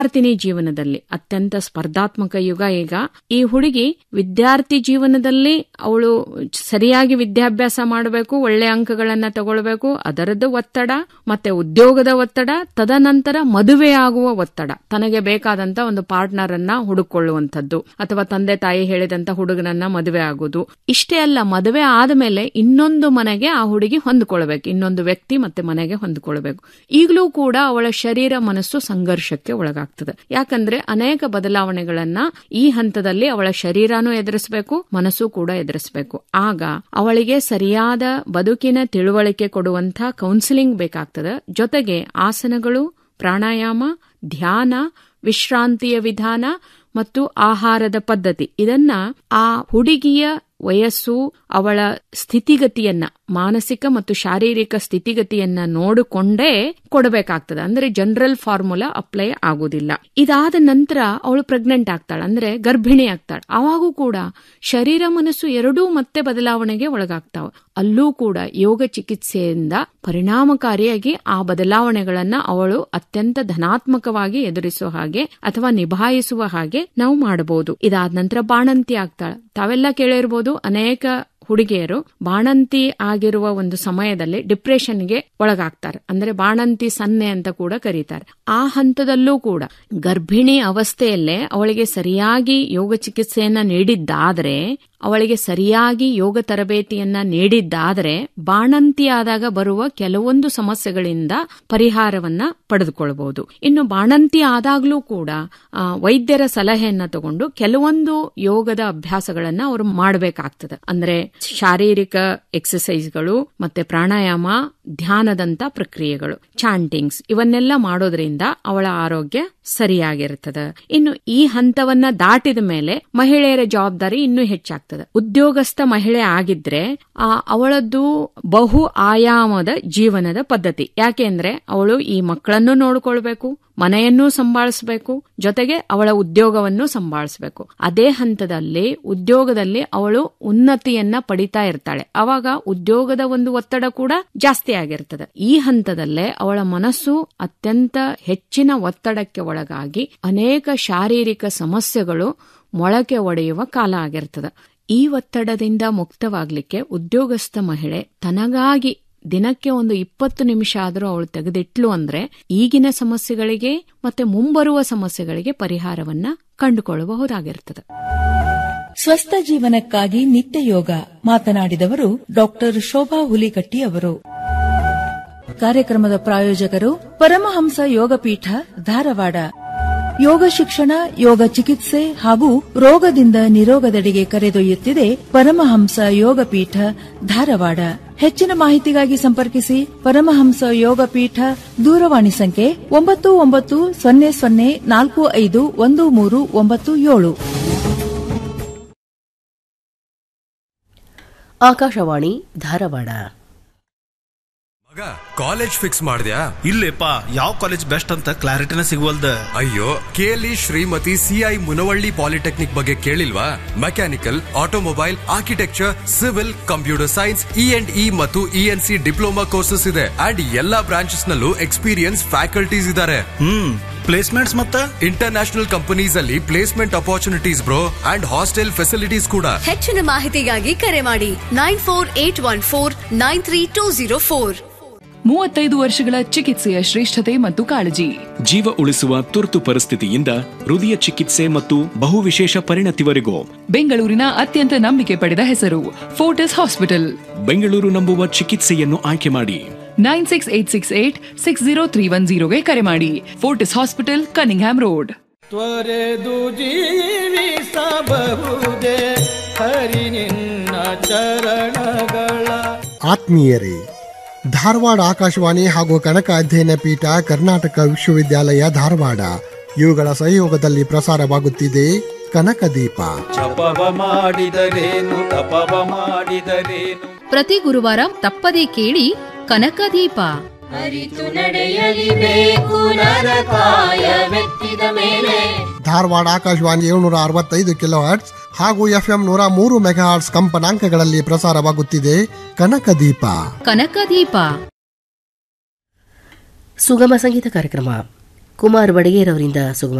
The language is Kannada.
ವಿದ್ಯಾರ್ಥಿನಿ ಜೀವನದಲ್ಲಿ ಅತ್ಯಂತ ಸ್ಪರ್ಧಾತ್ಮಕ ಯುಗ ಈಗ ಈ ಹುಡುಗಿ ವಿದ್ಯಾರ್ಥಿ ಜೀವನದಲ್ಲಿ ಅವಳು ಸರಿಯಾಗಿ ವಿದ್ಯಾಭ್ಯಾಸ ಮಾಡಬೇಕು ಒಳ್ಳೆ ಅಂಕಗಳನ್ನ ತಗೊಳ್ಬೇಕು ಅದರದ್ದು ಒತ್ತಡ ಮತ್ತೆ ಉದ್ಯೋಗದ ಒತ್ತಡ ತದನಂತರ ಮದುವೆಯಾಗುವ ಒತ್ತಡ ತನಗೆ ಬೇಕಾದಂತ ಒಂದು ಪಾರ್ಟ್ನರ್ ಅನ್ನ ಹುಡುಕೊಳ್ಳುವಂಥದ್ದು ಅಥವಾ ತಂದೆ ತಾಯಿ ಹೇಳಿದಂತ ಹುಡುಗನನ್ನ ಮದುವೆ ಆಗೋದು ಇಷ್ಟೇ ಅಲ್ಲ ಮದುವೆ ಆದಮೇಲೆ ಇನ್ನೊಂದು ಮನೆಗೆ ಆ ಹುಡುಗಿ ಹೊಂದ್ಕೊಳ್ಬೇಕು ಇನ್ನೊಂದು ವ್ಯಕ್ತಿ ಮತ್ತೆ ಮನೆಗೆ ಹೊಂದ್ಕೊಳ್ಬೇಕು ಈಗಲೂ ಕೂಡ ಅವಳ ಶರೀರ ಮನಸ್ಸು ಸಂಘರ್ಷಕ್ಕೆ ಒಳಗಾಗ್ತದೆ ಯಾಕಂದ್ರೆ ಅನೇಕ ಬದಲಾವಣೆಗಳನ್ನ ಈ ಹಂತದಲ್ಲಿ ಅವಳ ಶರೀರನೂ ಎದುರಿಸಬೇಕು ಮನಸ್ಸು ಕೂಡ ಎದುರಿಸಬೇಕು ಆಗ ಅವಳಿಗೆ ಸರಿಯಾದ ಬದುಕಿನ ತಿಳುವಳಿಕೆ ಕೊಡುವಂತ ಕೌನ್ಸಿಲಿಂಗ್ ಬೇಕಾಗ್ತದೆ ಜೊತೆಗೆ ಆಸನಗಳು ಪ್ರಾಣಾಯಾಮ ಧ್ಯಾನ ವಿಶ್ರಾಂತಿಯ ವಿಧಾನ ಮತ್ತು ಆಹಾರದ ಪದ್ಧತಿ ಇದನ್ನ ಆ ಹುಡುಗಿಯ ವಯಸ್ಸು ಅವಳ ಸ್ಥಿತಿಗತಿಯನ್ನ ಮಾನಸಿಕ ಮತ್ತು ಶಾರೀರಿಕ ಸ್ಥಿತಿಗತಿಯನ್ನ ನೋಡಿಕೊಂಡೇ ಕೊಡಬೇಕಾಗ್ತದೆ ಅಂದ್ರೆ ಜನರಲ್ ಫಾರ್ಮುಲಾ ಅಪ್ಲೈ ಆಗುದಿಲ್ಲ ಇದಾದ ನಂತರ ಅವಳು ಪ್ರೆಗ್ನೆಂಟ್ ಆಗ್ತಾಳೆ ಅಂದ್ರೆ ಗರ್ಭಿಣಿ ಆಗ್ತಾಳೆ ಅವಾಗೂ ಕೂಡ ಶರೀರ ಮನಸ್ಸು ಎರಡೂ ಮತ್ತೆ ಬದಲಾವಣೆಗೆ ಒಳಗಾಗ್ತಾವ ಅಲ್ಲೂ ಕೂಡ ಯೋಗ ಚಿಕಿತ್ಸೆಯಿಂದ ಪರಿಣಾಮಕಾರಿಯಾಗಿ ಆ ಬದಲಾವಣೆಗಳನ್ನ ಅವಳು ಅತ್ಯಂತ ಧನಾತ್ಮಕವಾಗಿ ಎದುರಿಸುವ ಹಾಗೆ ಅಥವಾ ನಿಭಾಯಿಸುವ ಹಾಗೆ ನಾವು ಮಾಡಬಹುದು ಇದಾದ ನಂತರ ಬಾಣಂತಿ ಆಗ್ತಾಳೆ ತಾವೆಲ್ಲ ಕೇಳಿರ್ಬೋದು ಅನೇಕ ಹುಡುಗಿಯರು ಬಾಣಂತಿ ಆಗಿರುವ ಒಂದು ಸಮಯದಲ್ಲಿ ಡಿಪ್ರೆಷನ್ಗೆ ಒಳಗಾಗ್ತಾರೆ ಅಂದ್ರೆ ಬಾಣಂತಿ ಸನ್ನೆ ಅಂತ ಕೂಡ ಕರೀತಾರೆ ಆ ಹಂತದಲ್ಲೂ ಕೂಡ ಗರ್ಭಿಣಿ ಅವಸ್ಥೆಯಲ್ಲೇ ಅವಳಿಗೆ ಸರಿಯಾಗಿ ಯೋಗ ಚಿಕಿತ್ಸೆಯನ್ನ ನೀಡಿದ್ದಾದ್ರೆ ಅವಳಿಗೆ ಸರಿಯಾಗಿ ಯೋಗ ತರಬೇತಿಯನ್ನ ನೀಡಿದ್ದಾದರೆ ಬಾಣಂತಿ ಆದಾಗ ಬರುವ ಕೆಲವೊಂದು ಸಮಸ್ಯೆಗಳಿಂದ ಪರಿಹಾರವನ್ನ ಪಡೆದುಕೊಳ್ಳಬಹುದು ಇನ್ನು ಬಾಣಂತಿ ಆದಾಗ್ಲೂ ಕೂಡ ಆ, ವೈದ್ಯರ ಸಲಹೆಯನ್ನ ತಗೊಂಡು ಕೆಲವೊಂದು ಯೋಗದ ಅಭ್ಯಾಸಗಳನ್ನ ಅವರು ಮಾಡಬೇಕಾಗ್ತದೆ ಅಂದ್ರೆ ಶಾರೀರಿಕ ಎಕ್ಸಸೈಸ್ಗಳು ಮತ್ತೆ ಪ್ರಾಣಾಯಾಮ ಧ್ಯಾನದಂತ ಪ್ರಕ್ರಿಯೆಗಳು ಚಾಂಟಿಂಗ್ಸ್ ಇವನ್ನೆಲ್ಲ ಮಾಡೋದ್ರಿಂದ ಅವಳ ಆರೋಗ್ಯ ಸರಿಯಾಗಿರ್ತದೆ ಇನ್ನು ಈ ಹಂತವನ್ನ ದಾಟಿದ ಮೇಲೆ ಮಹಿಳೆಯರ ಜವಾಬ್ದಾರಿ ಇನ್ನೂ ಹೆಚ್ಚಾಗ್ತದೆ ಉದ್ಯೋಗಸ್ಥ ಮಹಿಳೆ ಆಗಿದ್ರೆ ಆ ಅವಳದ್ದು ಬಹು ಆಯಾಮದ ಜೀವನದ ಪದ್ಧತಿ ಯಾಕೆಂದ್ರೆ ಅವಳು ಈ ಮಕ್ಕಳನ್ನು ನೋಡ್ಕೊಳ್ಬೇಕು ಮನೆಯನ್ನೂ ಸಂಭಾಳಿಸಬೇಕು ಜೊತೆಗೆ ಅವಳ ಉದ್ಯೋಗವನ್ನು ಸಂಭಾಳಿಸಬೇಕು ಅದೇ ಹಂತದಲ್ಲಿ ಉದ್ಯೋಗದಲ್ಲಿ ಅವಳು ಉನ್ನತಿಯನ್ನ ಪಡಿತಾ ಇರ್ತಾಳೆ ಅವಾಗ ಉದ್ಯೋಗದ ಒಂದು ಒತ್ತಡ ಕೂಡ ಜಾಸ್ತಿ ಆಗಿರ್ತದೆ ಈ ಹಂತದಲ್ಲೇ ಅವಳ ಮನಸ್ಸು ಅತ್ಯಂತ ಹೆಚ್ಚಿನ ಒತ್ತಡಕ್ಕೆ ಒಳಗಾಗಿ ಅನೇಕ ಶಾರೀರಿಕ ಸಮಸ್ಯೆಗಳು ಮೊಳಕೆ ಒಡೆಯುವ ಕಾಲ ಆಗಿರ್ತದೆ ಈ ಒತ್ತಡದಿಂದ ಮುಕ್ತವಾಗ್ಲಿಕ್ಕೆ ಉದ್ಯೋಗಸ್ಥ ಮಹಿಳೆ ತನಗಾಗಿ ದಿನಕ್ಕೆ ಒಂದು ಇಪ್ಪತ್ತು ನಿಮಿಷ ಆದರೂ ಅವಳು ತೆಗೆದಿಟ್ಲು ಅಂದ್ರೆ ಈಗಿನ ಸಮಸ್ಯೆಗಳಿಗೆ ಮತ್ತೆ ಮುಂಬರುವ ಸಮಸ್ಯೆಗಳಿಗೆ ಪರಿಹಾರವನ್ನ ಕಂಡುಕೊಳ್ಳಬಹುದಾಗಿರ್ತದೆ ಸ್ವಸ್ಥ ಜೀವನಕ್ಕಾಗಿ ನಿತ್ಯ ಯೋಗ ಮಾತನಾಡಿದವರು ಡಾಕ್ಟರ್ ಶೋಭಾ ಹುಲಿಕಟ್ಟಿ ಅವರು ಕಾರ್ಯಕ್ರಮದ ಪ್ರಾಯೋಜಕರು ಪರಮಹಂಸ ಯೋಗಪೀಠ ಧಾರವಾಡ ಯೋಗ ಶಿಕ್ಷಣ ಯೋಗ ಚಿಕಿತ್ಸೆ ಹಾಗೂ ರೋಗದಿಂದ ನಿರೋಗದೆಡೆಗೆ ಕರೆದೊಯ್ಯುತ್ತಿದೆ ಪರಮಹಂಸ ಯೋಗಪೀಠ ಧಾರವಾಡ ಹೆಚ್ಚಿನ ಮಾಹಿತಿಗಾಗಿ ಸಂಪರ್ಕಿಸಿ ಪರಮಹಂಸ ಯೋಗಪೀಠ ದೂರವಾಣಿ ಸಂಖ್ಯೆ ಒಂಬತ್ತು ಒಂಬತ್ತು ಸೊನ್ನೆ ಸೊನ್ನೆ ನಾಲ್ಕು ಐದು ಒಂದು ಮೂರು ಒಂಬತ್ತು ಏಳು ಆಕಾಶವಾಣಿ ಧಾರವಾಡ ಮಗ ಕಾಲೇಜ್ ಫಿಕ್ಸ್ ಮಾಡ್ದ್ಯಾ ಇಲ್ಲೇಪ ಯಾವ ಕಾಲೇಜ್ ಬೆಸ್ಟ್ ಅಂತ ಕ್ಲಾರಿಟಿನ ಸಿಗುವಲ್ದ ಅಯ್ಯೋ ಕೇಲಿ ಶ್ರೀಮತಿ ಸಿಐ ಮುನವಳ್ಳಿ ಪಾಲಿಟೆಕ್ನಿಕ್ ಬಗ್ಗೆ ಕೇಳಿಲ್ವಾ mechanical automobile architecture civil computer science E and E ಮತ್ತು E N C diploma courses ಇದೆ ಅಂಡ್ ಎಲ್ಲಾ ಬ್ರಾಂಚಸ್ ನಲ್ಲೂ ಎಕ್ಸ್ಪೀರಿಯನ್ಸ್ ಫ್ಯಾಕಲ್ಟೀಸ್ ಇದ್ದಾರೆ ಹ್ಮ್ ಪ್ಲೇಸ್ಮೆಂಟ್ಸ್ ಮತ್ತ ಇಂಟರ್ ನ್ಯಾಷನಲ್ ಕಂಪನೀಸ್ ಅಲ್ಲಿ placement opportunities bro and hostel facilities ಕೂಡ ಹೆಚ್ಚಿನ ಮಾಹಿತಿಗಾಗಿ ಕರೆ ಮಾಡಿ nine four eight one four nine three two zero four ಮೂವತ್ತೈದು ವರ್ಷಗಳ ಚಿಕಿತ್ಸೆಯ ಶ್ರೇಷ್ಠತೆ ಮತ್ತು ಕಾಳಜಿ ಜೀವ ಉಳಿಸುವ ತುರ್ತು ಪರಿಸ್ಥಿತಿಯಿಂದ ಹೃದಯ ಚಿಕಿತ್ಸೆ ಮತ್ತು ಬಹುವಿಶೇಷ ಪರಿಣತಿವರೆಗೂ ಬೆಂಗಳೂರಿನ ಅತ್ಯಂತ ನಂಬಿಕೆ ಪಡೆದ ಹೆಸರು ಫೋರ್ಟಿಸ್ ಹಾಸ್ಪಿಟಲ್ ಬೆಂಗಳೂರು ನಂಬುವ ಚಿಕಿತ್ಸೆಯನ್ನು ಆಯ್ಕೆ ಮಾಡಿ nine six eight six eight six zero three one ಜೀರೋಗೆ ಕರೆ ಮಾಡಿ ಫೋರ್ಟಿಸ್ ಹಾಸ್ಪಿಟಲ್ ಕನಿಂಗ್ಹ್ಯಾಮ್ ರೋಡ್ ತ್ವರೆದು ಜೀವಿಸಬಹುದೇ ಹರಿ ನಿನ್ನ ಚರಣಗಳ ಆತ್ಮೀಯರೇ ಧಾರವಾಡ ಆಕಾಶವಾಣಿ ಹಾಗೂ ಕನಕ ಅಧ್ಯಯನ ಪೀಠ ಕರ್ನಾಟಕ ವಿಶ್ವವಿದ್ಯಾಲಯ ಧಾರವಾಡ ಇವುಗಳ ಸಹಯೋಗದಲ್ಲಿ ಪ್ರಸಾರವಾಗುತ್ತಿದೆ ಕನಕ ದೀಪ ಜಪವ ಮಾಡಿದರೇನು ತಪವ ಮಾಡಿದರೇನು ಪ್ರತಿ ಗುರುವಾರ ತಪ್ಪದೇ ಕೇಳಿ ಕನಕದೀಪ ಅರಿತು ನಡೆಯಲಿಬೇಕು ನರಕಾಯವೆತ್ತಿದ ಮೇಲೆ ಧಾರವಾಡ ಆಕಾಶವಾಣಿ ಏಳ್ನೂರ ಅರವತ್ತೈದು ಕಿಲೋ ಹರ್ಟ್ಸ್ ಹಾಗೂ ಎಫ್ಎಂ ನೂರ ಮೂರು ಮೆಗಾಹರ್ಟ್ಸ್ ಕಂಪನಾಂಕಗಳಲ್ಲಿ ಪ್ರಸಾರವಾಗುತ್ತಿದೆ ಕನಕ ದೀಪ ಕನಕದೀಪ ಸುಗಮ ಸಂಗೀತ ಕಾರ್ಯಕ್ರಮ ಕುಮಾರ್ ಬಡಗೇರ್ ಅವರಿಂದ ಸುಗಮ